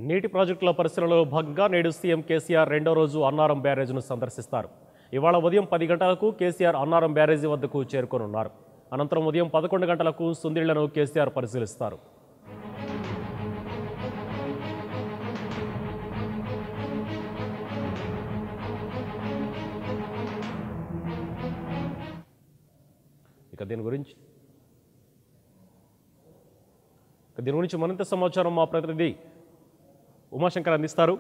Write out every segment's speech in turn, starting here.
నీటి ప్రాజెక్టుల పరిశీలనలో భాగంగా నేడు సీఎం కేసీఆర్ రెండో రోజు అన్నారం బ్యారేజ్ను సందర్శిస్తారు ఇవాళ ఉదయం పది గంటలకు కేసీఆర్ అన్నారం బ్యారేజీ వద్దకు చేరుకోనున్నారు అనంతరం ఉదయం పదకొండు గంటలకు సుందిళ్లను కేసీఆర్ పరిశీలిస్తారు ఇక దీని గురించి ఇక దీని గురించి మరింత సమాచారం మా ప్రతినిధి ఉమాశంకర్ అందిస్తారు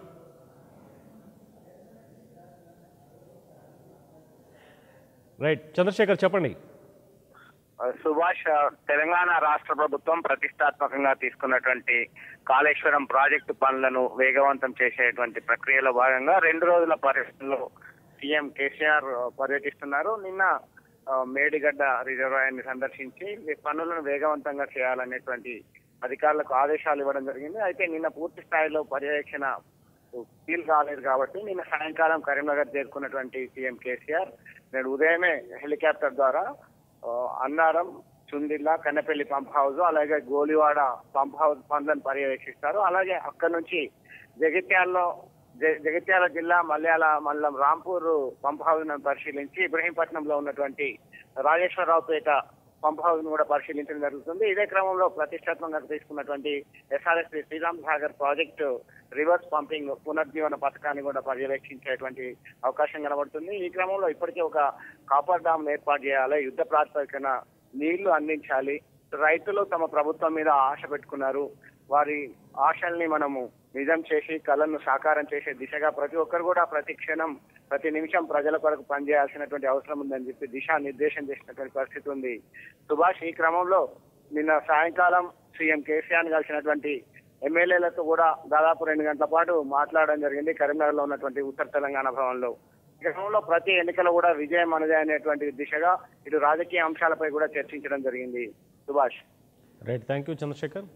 రైట్ చంద్రశేఖర్ చెప్పండి సుభాష్ తెలంగాణ రాష్ట్ర ప్రభుత్వం ప్రతిష్టాత్మకంగా తీసుకున్నటువంటి కాళేశ్వరం ప్రాజెక్టు పనులను వేగవంతం చేసేటువంటి ప్రక్రియలో భాగంగా రెండు రోజుల పర్యటనలో సీఎం కేసీఆర్ పర్యటిస్తున్నారు నిన్న ఆ, మేడిగడ్డ రిజర్వాయర్ ని సందర్శించి ఈ పనులను వేగవంతంగా చేయాలనేటువంటి అధికారులకు ఆదేశాలు ఇవ్వడం జరిగింది అయితే నిన్న పూర్తి స్థాయిలో పర్యవేక్షణ ఫీల్ కాలేదు కాబట్టి నిన్న సాయంకాలం కరీంనగర్ చేరుకున్నటువంటి సీఎం కేసీఆర్ నేడు ఉదయమే హెలికాప్టర్ ద్వారా ఆ, అన్నారం చుందిల్లా కన్నెపల్లి పంప్ హౌస్ అలాగే గోలివాడ పంప్ హౌస్ పనులను పర్యవేక్షిస్తారు అలాగే అక్కడ నుంచి జగిత్యాలలో జ- జగిత్యాల జిల్లా మల్యాల మండలం రాంపూర్ పంప్ హౌస్ ను పరిశీలించి ఇబ్రహీంపట్నంలో ఉన్నటువంటి రాజేశ్వరరావుపేట పంప్ హౌస్ ను కూడా పరిశీలించడం జరుగుతుంది ఇదే క్రమంలో ప్రతిష్టాత్మకంగా తీసుకున్నటువంటి SRS Sriram Sagar project reverse pumping పునర్జీవన పథకాన్ని కూడా పర్యవేక్షించేటువంటి అవకాశం కనబడుతుంది ఈ క్రమంలో ఇప్పటికే ఒక కాపర్ డామ్ ఏర్పాటు చేయాలి యుద్ధ ప్రాతిపదికన నీళ్లు అందించాలి రైతులు తమ ప్రభుత్వం మీద ఆశ పెట్టుకున్నారు వారి ఆశల్ని మనము నిజం చేసి కళను సాకారం చేసే దిశగా ప్రతి ఒక్కరు కూడా ప్రతి క్షణం ప్రతి నిమిషం ప్రజల కొరకు పనిచేయాల్సినటువంటి అవసరం ఉందని చెప్పి దిశా నిర్దేశం చేసినటువంటి పరిస్థితి ఉంది సుభాష్ ఈ క్రమంలో నిన్న సాయంకాలం సీఎం కేసీఆర్ కలిసినటువంటి ఎమ్మెల్యేలతో కూడా దాదాపు రెండు గంటల పాటు మాట్లాడడం జరిగింది కరీంనగర్ లో ఉన్నటువంటి ఉత్తర తెలంగాణ భవన్లో ఈ క్రమంలో ప్రతి ఎన్నికలో కూడా విజయం మనదే అనేటువంటి దిశగా ఇటు రాజకీయ అంశాలపై కూడా చర్చించడం జరిగింది Subhash right thank you Chandrashekar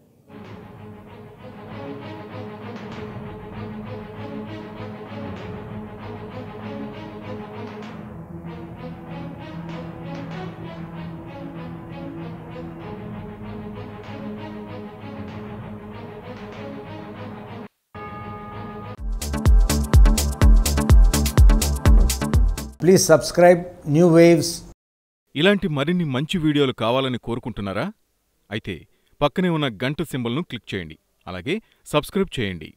Please subscribe New Waves ఇలాంటి మరిన్ని మంచి వీడియోలు కావాలని కోరుకుంటున్నారా అయితే పక్కనే ఉన్న గంట సింబల్ను క్లిక్ చేయండి అలాగే సబ్స్క్రైబ్ చేయండి